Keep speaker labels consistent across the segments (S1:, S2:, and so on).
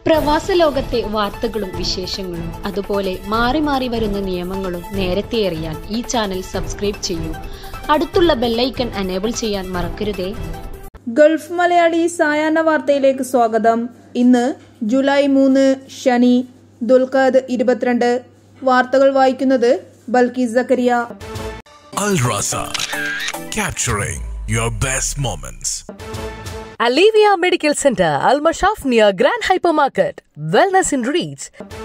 S1: പ്രവാസ ലോകത്തെ വാർത്തകളും വിശേഷങ്ങളും അതുപോലെ മാറി മാറി വരുന്ന നിയമങ്ങളും നേരത്തെ അറിയാൻ ഈ ചാനൽ സബ്സ്ക്രൈബ് ചെയ്യൂ അടുത്തുള്ള ബെല്ലൈക്കൺ അനേബിൾ ചെയ്യാൻ മറക്കരുതേ
S2: ഗൾഫ് മലയാളി സായാഹ്ന വാർത്തയിലേക്ക് സ്വാഗതം ഇന്ന് ജൂലൈ മൂന്ന് ശനി ദുൽഖാദ് ഇരുപത്തിരണ്ട് വാർത്തകൾ വായിക്കുന്നത് ബൽക്കീസ് സക്കരിയ
S3: Al Raza, capturing your best moments.
S4: Alivia Medical Center, Al Mashaf near Grand Hypermarket. Wellness in Reach.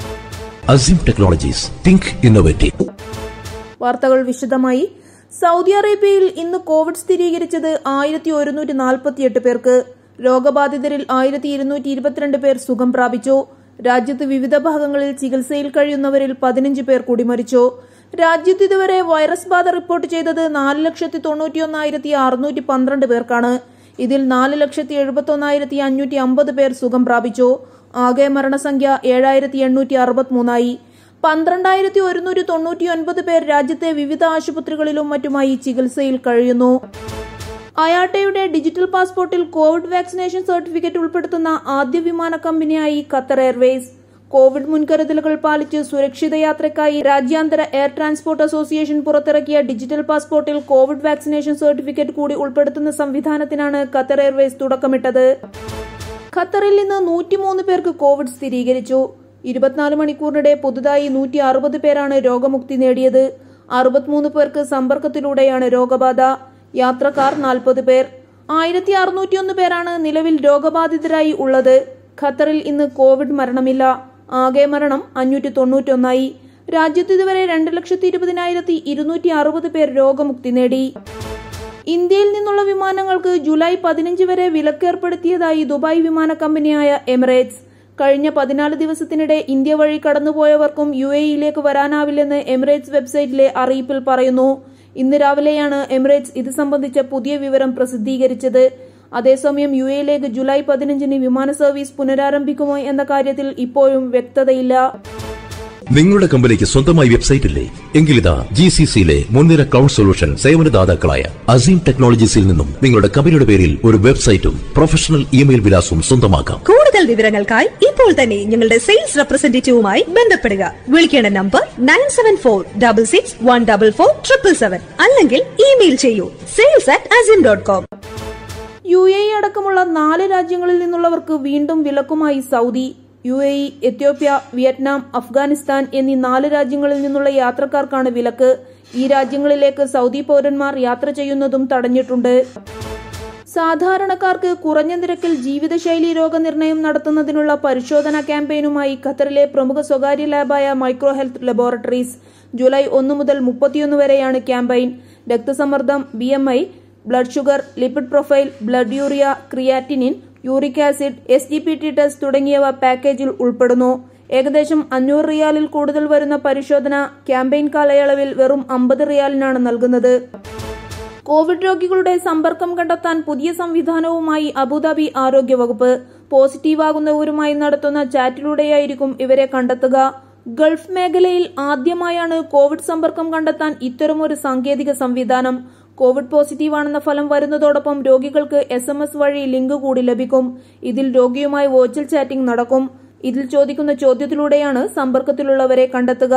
S5: Azim Technologies. Think innovative.
S2: വാർത്തകൾ വിശദമായി സൗദി അറേബ്യയിൽ ഇന്ന് കോവിഡ് സ്ഥിരീകരിച്ചത് ആയിരത്തി ഒരുന്നൂറ്റി നാൽപ്പത്തിയെട്ട് പേർക്ക് രോഗബാധിതരിൽ ആയിരത്തി ഇരുന്നൂറ്റി ഇരുപത്തിരണ്ട് പേർ സുഖം പ്രാപിച്ചു രാജ്യത്ത് വിവിധ ഭാഗങ്ങളിൽ ചികിത്സയിൽ കഴിയുന്നവരിൽ പതിനഞ്ച് പേർ കൂടി മരിച്ചു രാജ്യത്ത് ഇതുവരെ വൈറസ് ബാധ റിപ്പോർട്ട് ചെയ്തത് നാല് ലക്ഷത്തി തൊണ്ണൂറ്റിയൊന്നായിരത്തി അറുന്നൂറ്റി പന്ത്രണ്ട് പേർക്കാണ് ഇതിൽ നാല് ലക്ഷത്തി എഴുപത്തൊന്നായിരത്തി അഞ്ഞൂറ്റി അമ്പത് പേർ സുഖം പ്രാപിച്ചു ആകെ മരണസംഖ്യ ഏഴായിരത്തി എണ്ണൂറ്റി അറുപത്തിമൂന്നായി പന്ത്രണ്ടായിരത്തി ഒരുന്നൂറ്റി തൊണ്ണൂറ്റി ഒൻപത് പേർ രാജ്യത്തെ വിവിധ ആശുപത്രികളിലും മറ്റുമായി ചികിത്സയിൽ കഴിയുന്നു അയാട്ടയുടെ ഡിജിറ്റൽ പാസ്പോർട്ടിൽ കോവിഡ് വാക്സിനേഷൻ സർട്ടിഫിക്കറ്റ് ഉൾപ്പെടുത്തുന്ന ആദ്യ വിമാന കമ്പനിയായി ഖത്തർ എയർവേസ് കോവിഡ് മുൻകരുതലുകൾ പാലിച്ച് സുരക്ഷിത യാത്രയ്ക്കായി രാജ്യാന്തര എയർ ട്രാൻസ്പോർട്ട് അസോസിയേഷൻ പുറത്തിറക്കിയ ഡിജിറ്റൽ പാസ്പോർട്ടിൽ കോവിഡ് വാക്സിനേഷൻ സർട്ടിഫിക്കറ്റ് കൂടി ഉൾപ്പെടുത്തുന്ന സംവിധാനത്തിനാണ് ഖത്തർ എയർവേസ് തുടക്കമിട്ടത് ഖത്തറിൽ നിന്ന് നൂറ്റിമൂന്ന് പേർക്ക് കോവിഡ് സ്ഥിരീകരിച്ചു ഇരുപത്തിനാല് മണിക്കൂറിനിടെ പുതുതായി നൂറ്റി അറുപത് പേരാണ് രോഗമുക്തി നേടിയത് അറുപത്തിമൂന്ന് പേർക്ക് സമ്പർക്കത്തിലൂടെയാണ് രോഗബാധ യാത്രക്കാർ നാൽപ്പത് പേർ ആയിരത്തി അറുന്നൂറ്റിയൊന്ന് പേരാണ് നിലവിൽ രോഗബാധിതരായി ഉള്ളത് ഖത്തറിൽ ഇന്ന് കോവിഡ് മരണമില്ല ആകെ മരണം അഞ്ഞൂറ്റി തൊണ്ണൂറ്റൊന്നായി രാജ്യത്ത് ഇതുവരെ രണ്ട് ലക്ഷത്തി ഇരുപതിനായിരത്തി ഇരുന്നൂറ്റി അറുപത് പേർ രോഗമുക്തി നേടി ഇന്ത്യയിൽ നിന്നുള്ള വിമാനങ്ങൾക്ക് ജൂലൈ പതിനഞ്ച് വരെ വിലക്കേർപ്പെടുത്തിയതായി ദുബായ് വിമാന കമ്പനിയായ എമിറേറ്റ്സ് കഴിഞ്ഞ പതിനാല് ദിവസത്തിനിടെ ഇന്ത്യ വഴി കടന്നുപോയവർക്കും യു എയിലേക്ക് വരാനാവില്ലെന്ന് എമിറേറ്റ്സ് വെബ്സൈറ്റിലെ അറിയിപ്പിൽ പറയുന്നു ഇന്ന് രാവിലെയാണ് എമിറേറ്റ്സ് ഇത് സംബന്ധിച്ച പുതിയ വിവരം പ്രസിദ്ധീകരിച്ചത് അതേസമയം യു എയിലേക്ക് ജൂലൈ പതിനഞ്ചിന് വിമാന സർവീസ് പുനരാരംഭിക്കുമോ എന്ന കാര്യത്തിൽ ഇപ്പോഴും വ്യക്തതയില്ല
S5: നിങ്ങളുടെ കമ്പനിക്ക് സ്വന്തമായി വെബ്സൈറ്റ് ഇല്ലേ എങ്കിലിതാ ജി സി സിയിലെ മുൻനിര ക്ലൗഡ് സൊല്യൂഷൻ സേവനദാതാക്കളായ അസീം ടെക്നോളജീസിൽ നിന്നും നിങ്ങളുടെ കമ്പനിയുടെ പേരിൽ ഒരു വെബ്സൈറ്റും പ്രൊഫഷണൽ ഇമെയിൽ വിലാസവും സ്വന്തമാക്കാം
S6: കൂടുതൽ വിവരങ്ങൾക്കായി ഇപ്പോൾ തന്നെ ഞങ്ങളുടെ സെയിൽസ് റെപ്രസെന്റേറ്റീവുമായി ബന്ധപ്പെടുക വിളിക്കേണ്ട number nine seven four double six one double four triple seven അല്ലെങ്കിൽ ഇമെയിൽ ചെയ്യൂ sales at Azim dot com
S2: U A E അടക്കമുള്ള നാല് രാജ്യങ്ങളിൽ നിന്നുള്ളവർക്ക് വീണ്ടും വിലക്കുമായി Saudi U A E Ethiopia Vietnam Afghanistan എന്നീ നാല് രാജ്യങ്ങളിൽ നിന്നുള്ള യാത്രക്കാർക്കാണ് വിലക്ക് ഈ രാജ്യങ്ങളിലേക്ക് സൗദി പൗരന്മാർ യാത്ര ചെയ്യുന്നതും തടഞ്ഞിട്ടുണ്ട് സാധാരണക്കാർക്ക് കുറഞ്ഞ നിരക്കിൽ ജീവിതശൈലി രോഗനിർണയം നടത്തുന്നതിനുള്ള പരിശോധനാ ക്യാമ്പയിനുമായി ഖത്തറിലെ പ്രമുഖ സ്വകാര്യ ലാബായ മൈക്രോ ഹെൽത്ത് ലബോറട്ടറീസ് ജൂലൈ ഒന്ന് മുതൽ മുപ്പത്തിയൊന്ന് വരെയാണ് ക്യാമ്പയിൻ രക്തസമ്മർദ്ദം B M I blood sugar lipid profile blood urea creatinine uric acid S G P T test തുടങ്ങിയവ പാക്കേജിൽ ഉൾപ്പെടുന്നു ഏകദേശം അഞ്ഞൂറ് റിയാലിൽ കൂടുതൽ വരുന്ന പരിശോധന ക്യാമ്പയിൻ കാലയളവിൽ വെറും അമ്പത് റിയാലിനാണ് നൽകുന്നത് കോവിഡ് രോഗികളുടെ സമ്പർക്കം കണ്ടെത്താൻ പുതിയ സംവിധാനവുമായി അബുദാബി ആരോഗ്യവകുപ്പ് പോസിറ്റീവാകുന്നവരുമായി നടത്തുന്ന ചാറ്റിലൂടെയായിരിക്കും ഇവരെ കണ്ടെത്തുക ഗൾഫ് മേഖലയിൽ ആദ്യമായാണ് കോവിഡ് സമ്പർക്കം കണ്ടെത്താൻ ഇത്തരമൊരു സാങ്കേതിക സംവിധാനം കോവിഡ് പോസിറ്റീവാണെന്ന ഫലം വരുന്നതോടൊപ്പം രോഗികൾക്ക് എസ് എം എസ് വഴി ലിങ്ക് കൂടി ലഭിക്കും ഇതിൽ രോഗിയുമായി വോച്ചൽ ചാറ്റിംഗ് നടക്കും ഇതിൽ ചോദിക്കുന്ന ചോദ്യത്തിലൂടെയാണ് സമ്പർക്കത്തിലുള്ളവരെ കണ്ടെത്തുക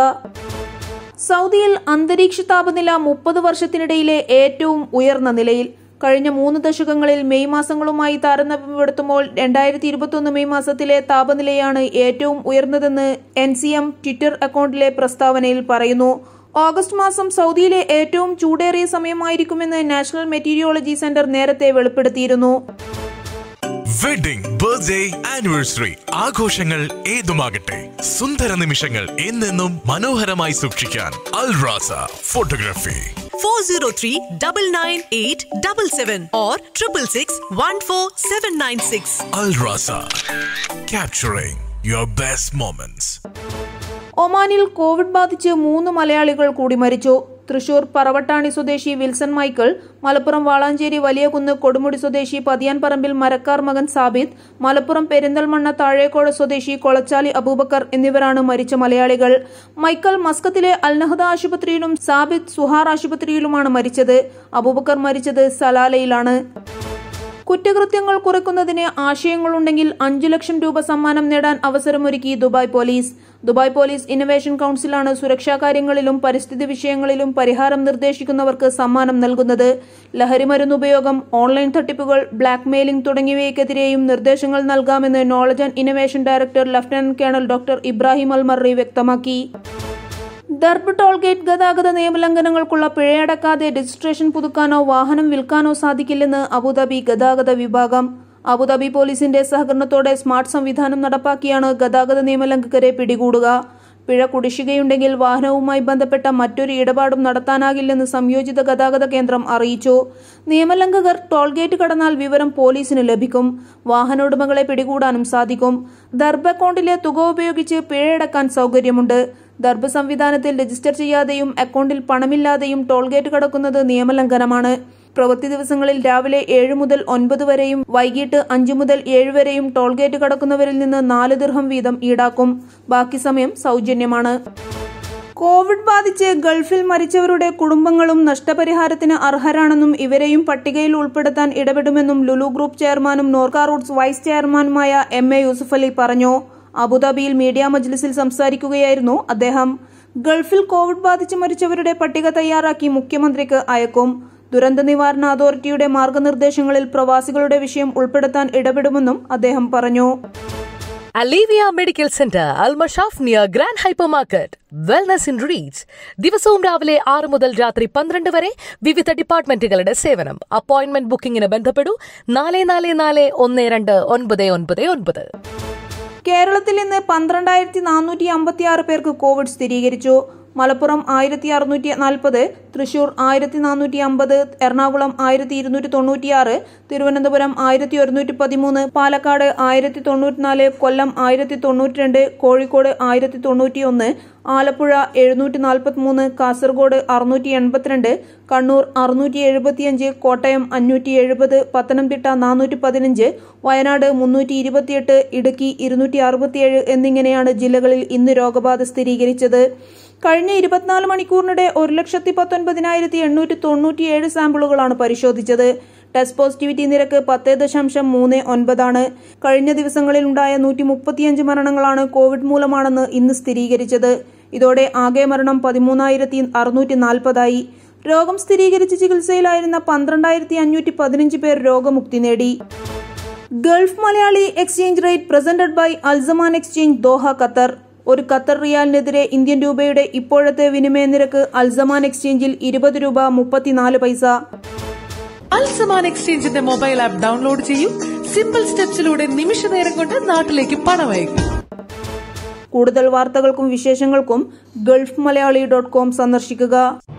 S2: സൗദിയിൽ അന്തരീക്ഷ താപനില മുപ്പത് വർഷത്തിനിടയിലെ ഏറ്റവും ഉയർന്ന നിലയിൽ കഴിഞ്ഞ മൂന്ന് ദശകങ്ങളിൽ മെയ് മാസങ്ങളുമായി താരതമ്യപ്പെടുത്തുമ്പോൾ രണ്ടായിരത്തി ഇരുപത്തൊന്ന് മെയ് മാസത്തിലെ താപനിലയാണ് ഏറ്റവും ഉയർന്നതെന്ന് എൻ സി എം ട്വിറ്റർ അക്കൗണ്ടിലെ പ്രസ്താവനയിൽ പറയുന്നു ഓഗസ്റ്റ് മാസം സൗദിയിലെ ഏറ്റവും ചൂടേറിയ സമയമായിരിക്കുമെന്ന് നാഷണൽ മെറ്റീരിയോളജി സെന്റർ നേരത്തെ വെളിപ്പെടുത്തിയിരുന്നു
S3: വെഡിംഗ് ബർത്ത്ഡേ ആനിവേഴ്സറി ആഘോഷങ്ങൾ ഏതുമാകട്ടെ സുന്ദര നിമിഷങ്ങൾ എന്നെന്നും മനോഹരമായി സൂക്ഷിക്കാൻ Alrasa photography
S4: 403 998 77 or 666 14796.
S3: Alrasa capturing your best moments.
S2: ഒമാനിൽ കോവിഡ് ബാധിച്ച് മൂന്ന് മലയാളികൾ കൂടി മരിച്ചു തൃശൂർ പറവട്ടാണി സ്വദേശി വിൽസൺ മൈക്കിൾ മലപ്പുറം വാളാഞ്ചേരി വലിയകുന്ന് കൊടുമുടി സ്വദേശി പതിയാൻപറമ്പിൽ മരക്കാർ മകൻ സാബിത്ത് മലപ്പുറം പെരിന്തൽമണ്ണ താഴേക്കോട് സ്വദേശി കൊളച്ചാലി അബൂബക്കർ എന്നിവരാണ് മരിച്ച മലയാളികൾ മൈക്കൽ മസ്കത്തിലെ അൽനഹദ ആശുപത്രിയിലും സാബിത്ത് സുഹാർ ആശുപത്രിയിലുമാണ് മരിച്ചത് അബൂബക്കർ മരിച്ചത് സലാലയിലാണ് കുറ്റകൃത്യങ്ങൾ കുറയ്ക്കുന്നതിന് ആശയങ്ങളുണ്ടെങ്കിൽ അഞ്ചു ലക്ഷം രൂപ സമ്മാനം നേടാൻ അവസരമൊരുക്കി Dubai police Dubai police innovation കൌൺസിലാണ് സുരക്ഷാ കാര്യങ്ങളിലും പരിസ്ഥിതി വിഷയങ്ങളിലും പരിഹാരം നിർദ്ദേശിക്കുന്നവർക്ക് സമ്മാനം നൽകുന്നത് ലഹരിമരുന്ന് ഉപയോഗം ഓൺലൈൻ തട്ടിപ്പുകൾ ബ്ലാക്ക് മെയിലിംഗ് തുടങ്ങിയവയ്ക്കെതിരെയും നിർദ്ദേശങ്ങൾ നൽകാമെന്ന് knowledge and innovation director lieutenant colonel doctor Ibrahim Almarri വ്യക്തമാക്കി ദർബ് ടോൾ ഗേറ്റ് ഗതാഗത നിയമലംഘനങ്ങൾക്കുള്ള പിഴയടക്കാതെ രജിസ്ട്രേഷൻ പുതുക്കാനോ വാഹനം വിൽക്കാനോ സാധിക്കില്ലെന്ന് അബുദാബി ഗതാഗത വിഭാഗം അബുദാബി പോലീസിന്റെ സഹകരണത്തോടെ സ്മാർട്ട് സംവിധാനം നടപ്പാക്കിയാണ് ഗതാഗത നിയമലംഘകരെ പിടികൂടുക പിഴ കുടിശ്ശികയുണ്ടെങ്കിൽ വാഹനവുമായി ബന്ധപ്പെട്ട മറ്റൊരു ഇടപാടും നടത്താനാകില്ലെന്ന് സംയോജിത ഗതാഗത കേന്ദ്രം അറിയിച്ചു നിയമലംഘകർ ടോൾ ഗേറ്റ് കടന്നാൽ വിവരം പോലീസിന് ലഭിക്കും വാഹന ഉടമകളെ പിടികൂടാനും സാധിക്കും ദർബ് അക്കൗണ്ടിലെ തുക ഉപയോഗിച്ച് പിഴയടക്കാൻ സൗകര്യമുണ്ട് ദർബ് സംവിധാനത്തിൽ രജിസ്റ്റർ ചെയ്യാതെയും അക്കൗണ്ടിൽ പണമില്ലാതെയും ടോൾ ഗേറ്റ് കടക്കുന്നത് നിയമലംഘനമാണ് പ്രവൃത്തി ദിവസങ്ങളിൽ രാവിലെ ഏഴ് മുതൽ ഒൻപത് വരെയും വൈകിട്ട് അഞ്ചു മുതൽ ഏഴ് വരെയും ടോൾ ഗേറ്റ് കടക്കുന്നവരിൽ നിന്ന് നാല് ദിർഹം വീതം ഈടാക്കും ബാക്കി സമയം സൗജന്യമാണ് കോവിഡ് ബാധിച്ച് ഗൾഫിൽ മരിച്ചവരുടെ കുടുംബങ്ങളും നഷ്ടപരിഹാരത്തിന് അർഹരാണെന്നും ഇവരെയും പട്ടികയിൽ ഉൾപ്പെടുത്താൻ ഇടപെടുമെന്നും ലുലു ഗ്രൂപ്പ് ചെയർമാനും നോർക്ക റൂട്ട്സ് വൈസ് ചെയർമാനുമായ എം എ യൂസുഫ് അലി പറഞ്ഞു അബുദാബിയിൽ മീഡിയ മജ്ലിസിൽ സംസാരിക്കുകയായിരുന്നു അദ്ദേഹം ഗൾഫിൽ കോവിഡ് ബാധിച്ച് മരിച്ചവരുടെ പട്ടിക തയ്യാറാക്കി മുഖ്യമന്ത്രിക്ക് അയക്കും ദുരന്ത നിവാരണ അതോറിറ്റിയുടെ മാർഗനിർദ്ദേശങ്ങളിൽ പ്രവാസികളുടെ വിഷയം ഉൾപ്പെടുത്താൻ ഇടപെടുമെന്നും അദ്ദേഹം പറഞ്ഞു
S4: Alivia medical centre Almashaf near grand hypermarket wellness in reach ദിവസവും രാവിലെ ആറ് മുതൽ രാത്രി പന്ത്രണ്ട് വരെ വിവിധ ഡിപ്പാർട്ട്മെന്റുകളുടെ സേവനം അപ്പോയിന്റ്മെന്റ് ബുക്കിംഗിന് ബന്ധപ്പെടൂ നാല് നാല് നാല് ഒന്ന് രണ്ട് ഒൻപത് ഒൻപത് ഒൻപത്
S2: കേരളത്തിൽ ഇന്ന് പന്ത്രണ്ടായിരത്തി നാനൂറ്റി അമ്പത്തി ആറ് പേർക്ക് കോവിഡ് സ്ഥിരീകരിച്ചു മലപ്പുറം ആയിരത്തി അറുന്നൂറ്റി നാൽപ്പത് തൃശൂർ ആയിരത്തി നാനൂറ്റി അമ്പത് എറണാകുളം ആയിരത്തി ഇരുന്നൂറ്റി തൊണ്ണൂറ്റിയാറ് തിരുവനന്തപുരം ആയിരത്തി ഒരുന്നൂറ്റി പതിമൂന്ന് പാലക്കാട് ആയിരത്തി തൊണ്ണൂറ്റിനാല് കൊല്ലം ആയിരത്തി തൊണ്ണൂറ്റി രണ്ട് കോഴിക്കോട് ആയിരത്തി തൊണ്ണൂറ്റി ഒന്ന് ആലപ്പുഴ എഴുന്നൂറ്റി നാൽപ്പത്തി മൂന്ന് കാസർഗോഡ് അറുന്നൂറ്റി എൺപത്തിരണ്ട് കണ്ണൂർ അറുന്നൂറ്റി എഴുപത്തിയഞ്ച് കോട്ടയം അഞ്ഞൂറ്റി എഴുപത് പത്തനംതിട്ട നാനൂറ്റി പതിനഞ്ച് വയനാട് മുന്നൂറ്റി ഇരുപത്തിയെട്ട് ഇടുക്കി ഇരുന്നൂറ്റി അറുപത്തിയേഴ് എന്നിങ്ങനെയാണ് ജില്ലകളിൽ ഇന്ന് രോഗബാധ സ്ഥിരീകരിച്ചത് കഴിഞ്ഞ ഇരുപത്തിനാല് മണിക്കൂറിനിടെ ഒരു ലക്ഷത്തി പത്തൊൻപതിനായിരത്തി എണ്ണൂറ്റി തൊണ്ണൂറ്റിയേഴ് സാമ്പിളുകളാണ് പരിശോധിച്ചത് ടെസ്റ്റ് പോസിറ്റിവിറ്റി നിരക്ക് പത്ത് ദശാംശം മൂന്ന് ഒൻപതാണ് കഴിഞ്ഞ ദിവസങ്ങളിൽ ഉണ്ടായ നൂറ്റി മുപ്പത്തിയഞ്ച് മരണങ്ങളാണ് കോവിഡ് മൂലമാണെന്ന് ഇന്ന് സ്ഥിരീകരിച്ചത് ഇതോടെ ആകെ മരണം പതിമൂന്നായിരത്തി അറുന്നൂറ്റി നാൽപ്പതായി രോഗം സ്ഥിരീകരിച്ച് ചികിത്സയിലായിരുന്ന പന്ത്രണ്ടായിരത്തി അഞ്ഞൂറ്റി പതിനഞ്ച് പേർ രോഗമുക്തി നേടി gulf Malayali exchange rate presented by Alsaman exchange Doha Qatar ഒരു ഖത്തർ റിയാലിനെതിരെ ഇന്ത്യൻ രൂപയുടെ ഇപ്പോഴത്തെ വിനിമയ നിരക്ക് അൽസമാൻ എക്സ്ചേഞ്ചിൽ ഇരുപത് രൂപ മുപ്പത്തിനാല് പൈസ
S7: അൽസമാൻ എക്സ്ചേഞ്ചിന്റെ മൊബൈൽ ആപ്പ് ഡൗൺലോഡ് ചെയ്യൂ സിമ്പിൾ സ്റ്റെപ്സിലൂടെ നിമിഷ നേരം കൊണ്ട് നാട്ടിലേക്ക് പണം അയക്കും
S2: കൂടുതൽ വാർത്തകൾക്കും വിശേഷങ്ങൾക്കും ഗൾഫ് മലയാളി ഡോട്ട് കോം സന്ദർശിക്കുക